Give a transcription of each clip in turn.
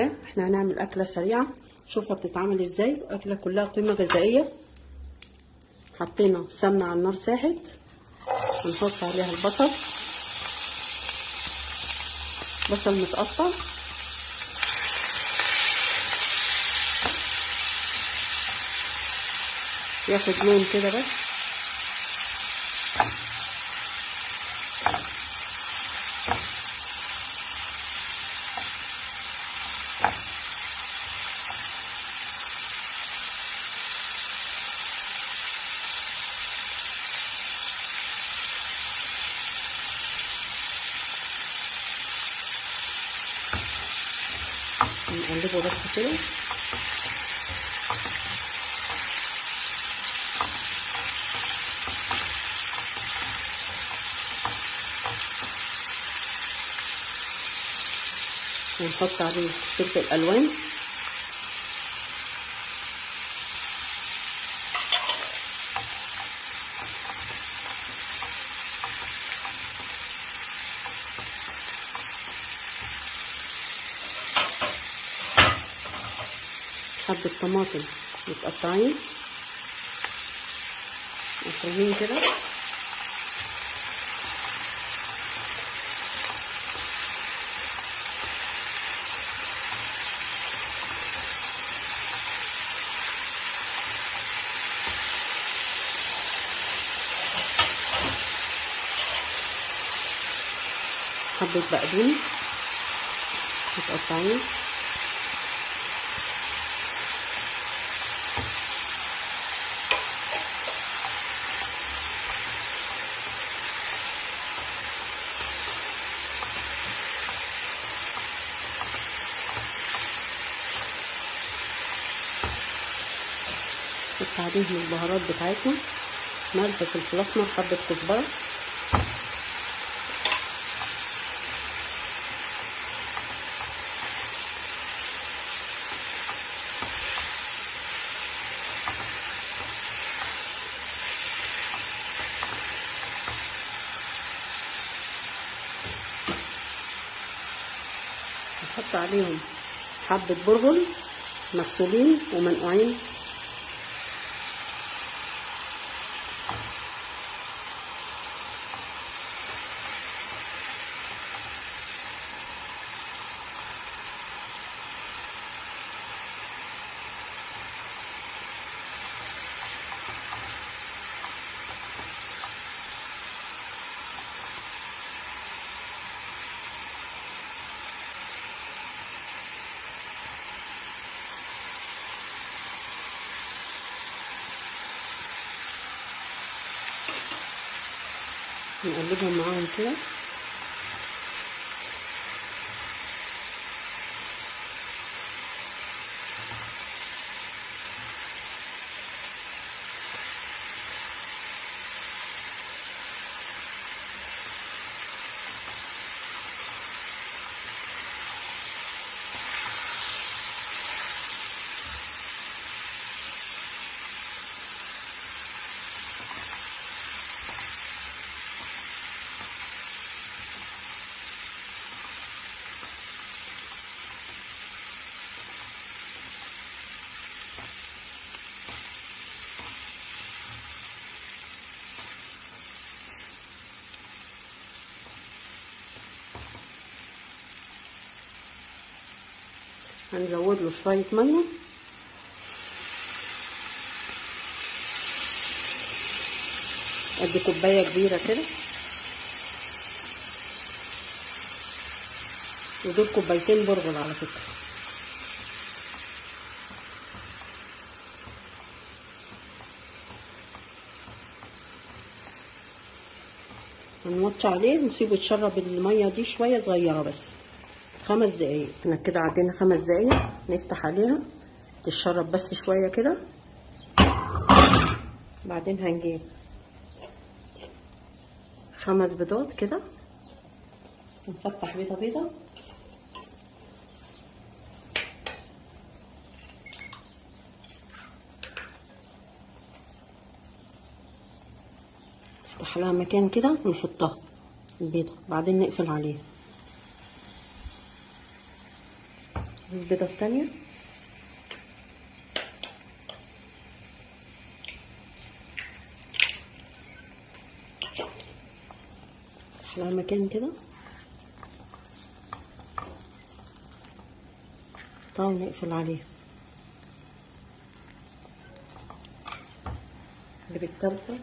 الله احنا هنعمل اكله سريعه شوفها بتتعمل ازاي اكله كلها قيمه غذائيه حطينا سمنه على النار ساحت ونحط عليها البصل بصل متقطع ياخد لون كده بس نقلبه بس كده ونحط عليه فلفل الوان حبة طماطم متقطعين مفرومين كده حبة بقدونس متقطعين نحط عليهم البهارات بتاعتنا ملح فلفل اسمر حبة كزبرة نحط عليهم حبة برغل مغسولين ومنقوعين نقلبهم معاهم كده هنزود له شوية مية قد كوباية كبيرة كده ودول كوبايتين برغل على فكرة هنوطي عليه نسيبه يتشرب المية دي شوية صغيرة بس خمس دقايق احنا كده عدينا خمس دقايق نفتح عليها تشرب بس شوية كده بعدين هنجيب خمس بيضات كده نفتح بيضة بيضة نفتح لها مكان كده ونحطها البيضة بعدين نقفل عليها البيضة التانية احلى مكان كده طبعا نقفل عليه اللي بالتالتة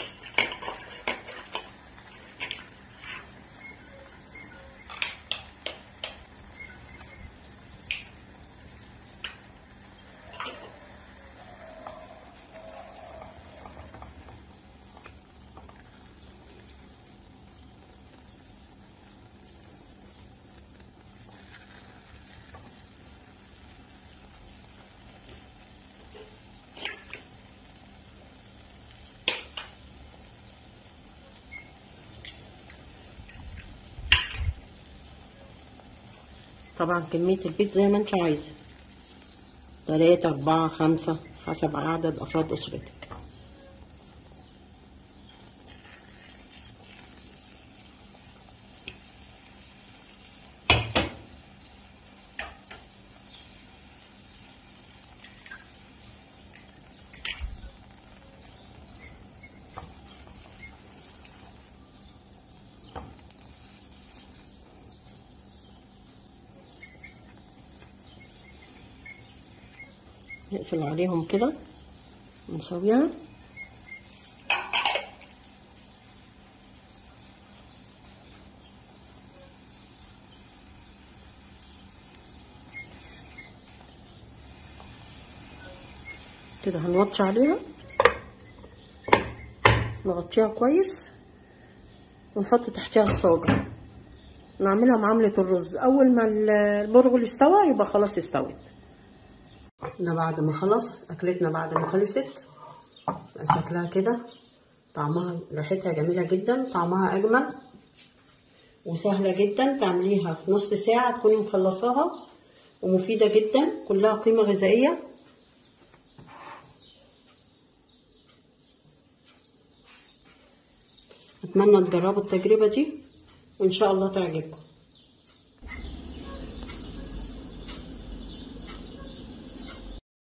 طبعا كمية البيض زي ما انت عايزة تلاتة أربعة خمسة حسب عدد أفراد أسرتك نقفل عليهم كده ونسويها كده هنوطي عليها نغطيها كويس ونحط تحتها الصاجة نعملها معاملة الرز أول ما البرغل يستوى يبقى خلاص استوت ده بعد ما خلص اكلتنا بعد ما خلصت شكلها كده طعمها ريحتها جميله جدا طعمها اجمل وسهله جدا تعمليها في نص ساعه تكوني مخلصاها ومفيده جدا كلها قيمه غذائيه اتمنى تجربوا التجربه دي وان شاء الله تعجبكم